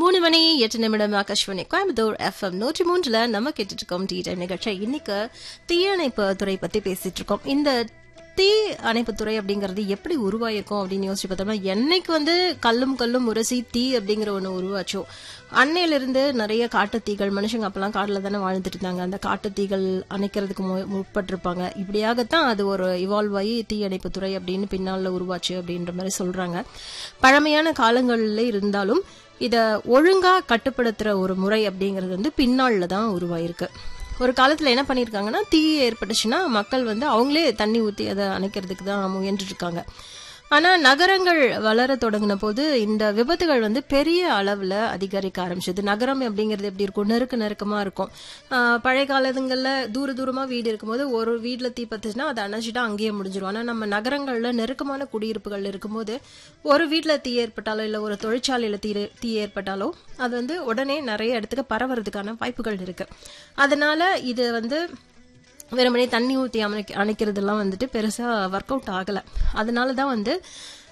மூணு மணி எட்டு நிமிடம் ஆகாஷ்வாணி கோயம்புத்தூர் எஃப்எம் நூற்றி மூன்றுல நம்ம கேட்டுட்டு இருக்கோம் டி டைம் நிகழ்ச்சி இன்னைக்கு தீயணைப்பு துறை பத்தி பேசிட்டு இருக்கோம் இந்த தீ அணைப்புத்துறை அப்படிங்கிறது எப்படி உருவாயிருக்கும் அப்படின்னு யோசிச்சு பார்த்தோம்னா என்னைக்கு வந்து கல்லும் கல்லும் உரசி தீ அப்படிங்கிற ஒன்று உருவாச்சோ அன்னையிலிருந்து நிறைய காட்டுத்தீகள் மனுஷங்க அப்பெல்லாம் காட்டில் தானே வாழ்ந்துட்டு இருந்தாங்க அந்த காட்டுத்தீகள் அணைக்கிறதுக்கு மு- முற்பட்டிருப்பாங்க இப்படியாகத்தான் அது ஒரு இவால்வ் ஆகி தீ அணைப்புத்துறை அப்படின்னு பின்னால உருவாச்சு அப்படின்ற மாதிரி சொல்றாங்க பழமையான காலங்கள்ல இருந்தாலும் இத ஒழுங்கா கட்டுப்படுத்துற ஒரு முறை அப்படிங்கிறது வந்து பின்னால தான் உருவாயிருக்கு ஒரு காலத்துல என்ன பண்ணிருக்காங்கன்னா தீ ஏற்பட்டுச்சுன்னா மக்கள் வந்து அவங்களே தண்ணி ஊத்தி அதை அணைக்கிறதுக்கு தான் முயன்று இருக்காங்க ஆனா நகரங்கள் வளர தொடங்கின போது இந்த விபத்துகள் வந்து பெரிய அளவுல அதிகரிக்க ஆரம்பிச்சது நகரம் அப்படிங்கிறது எப்படி இருக்கும் நெருக்க நெருக்கமா இருக்கும் ஆஹ் பழைய காலங்கள்ல தூர தூரமா வீடு இருக்கும்போது ஒரு வீட்டுல தீ பத்துச்சுன்னா அதை அணைச்சிட்டா அங்கேயே முடிஞ்சிடும் ஆனா நம்ம நகரங்கள்ல நெருக்கமான குடியிருப்புகள் இருக்கும்போது ஒரு வீட்டுல தீ ஏற்பட்டாலோ இல்ல ஒரு தொழிற்சாலையில தீ தீ ஏற்பட்டாலோ அது வந்து உடனே நிறைய இடத்துக்கு பரவறதுக்கான வாய்ப்புகள் இருக்கு அதனால இது வந்து வெறுமனே தண்ணி ஊற்றி அணைக்க அணைக்கிறதெல்லாம் வந்துட்டு பெருசாக ஒர்க் அவுட் ஆகலை அதனால தான் வந்து